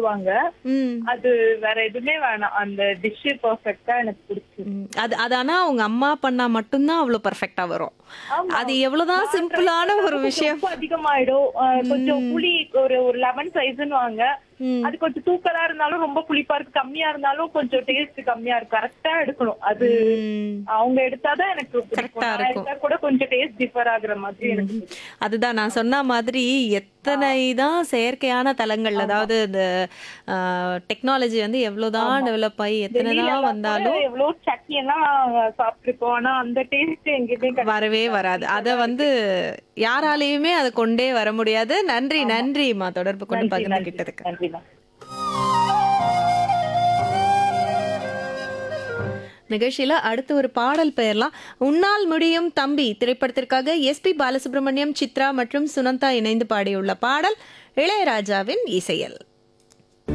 ஊத்துவாங்க ம் அது வேற எதுவுமே வேணாம் அந்த டிஷ் பர்ஃபெக்ட்டா எனக்கு பிடிச்சிருக்கு ம். அது அது ஆனா உங்க அம்மா பண்ணா மட்டும்தான் அவ்வளவு பெர்ஃபெக்ட்டா வரும் ஆமா. அது எவ்வளவுதான் சிம்பிளான ஒரு விஷயம் உப்பு அதிகமாயிடும் அஹ் கொஞ்சம் புளி ஒரு ஒரு லெமன் சைஸ்ன்னு வாங்க ம். அது கொஞ்சம் தூக்கலா இருந்தாலும் ரொம்ப புளிப்பா இருக்கு கம்மியா இருந்தாலும் கொஞ்சம் டேஸ்ட் கம்மியா இருக்கு கரெக்டா எடுக்கணும் அது ம். அவங்க எடுத்தாதான் எனக்கு பிடிக்கும் Correct ஆ நான் இருக்கும். எடுத்தா கூட கொஞ்சம் டேஸ்ட் டிஃபர் ஆகுற மாதிரி எனக்கு பிடிக்கும். அதுதான் நான் சொன்ன மாதிரி எத்தனை தான் செயற்கையான தலங்கள் அதாவது இந்த டெக்னாலஜி வந்து எவ்வளவுதான் டெவலப் ஆகி எத்தனை வெளியில தான் எல்லாம் வந்தாலும் கூட எவ்வளவு சட்னி எல்லாம் சாப்பிட்டுருக்கோம் ஆனா அந்த டேஸ்ட் எங்கேயுமே கிடையாது. வரவே வராது அத வந்து யாராலையுமே அதை கொண்டே வர முடியாது நன்றி நன்றிமா தொடர்பு கொண்டு நன்றி, நன்றி, பகிர்ந்துகிட்டதுக்கு நன்றிண்ணா நிகழ்ச்சியில அடுத்து ஒரு பாடல் பெயர்லாம் உன்னால் முடியும் தம்பி திரைப்படத்திற்காக எஸ்பி பாலசுப்ரமணியம் சித்ரா மற்றும் சுனந்தா இணைந்து பாடியுள்ள பாடல் இளையராஜாவின் இசையல்